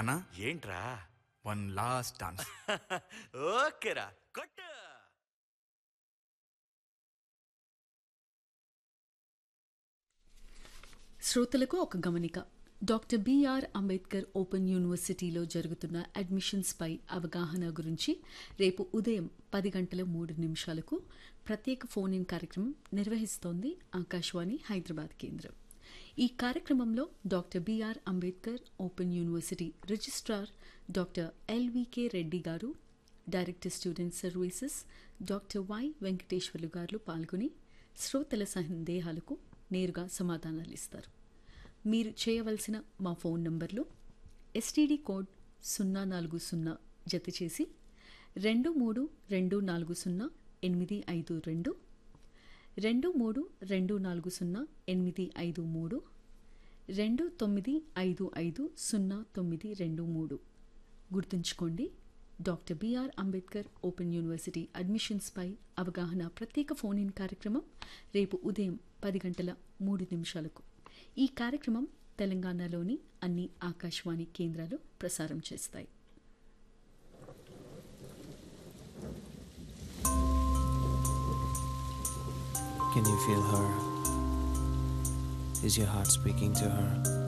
అన్నా ఏంట్రా one last dance ఓకేరా కొట్టు శ్రోతలకు ఒక గమనిక డాక్టర్ బిఆర్ అంబేద్కర్ ఓపెన్ యూనివర్సిటీలో జరుగుతున్న అడ్మిషన్స్పై అవగాహన గురించి రేపు ఉదయం పది గంటల మూడు నిమిషాలకు ప్రత్యేక ఫోన్ ఇన్ కార్యక్రమం నిర్వహిస్తోంది ఆకాశవాణి హైదరాబాద్ కేంద్రం ఈ కార్యక్రమంలో doctor B R Ambedkar open university registrar doctor L V K Reddy గారు director student services doctor Y Venkateswarlu గారు పాల్గొని శ్రోతల సందేహాలకు నేరుగా సమాధానాలు ఇస్తారు మీరు చేయవలసిన మా ఫోన్ నంబర్లు ఎస్టీడీ కోడ్ సున్నా నాలుగు సున్నా జత చేసి రెండు మూడు రెండు నాలుగు సున్నా ఎనిమిది ఐదు రెండు రెండు మూడు రెండు నాలుగు సున్నా ఎనిమిది ఐదు మూడు రెండు తొమ్మిది ఐదు ఐదు సున్నా తొమ్మిది రెండు మూడు గుర్తుంచుకోండి doctor B R Ambedkar open university అడ్మిషన్స్పై అవగాహన ప్రత్యేక ఫోన్ ఇన్ కార్యక్రమం రేపు ఉదయం పది గంటల మూడు నిమిషాలకు ఈ కార్యక్రమం తెలంగాణలోని అన్ని ఆకాశవాణి కేంద్రాలు ప్రసారం చేస్తాయి Can you feel her? Is your heart speaking to her?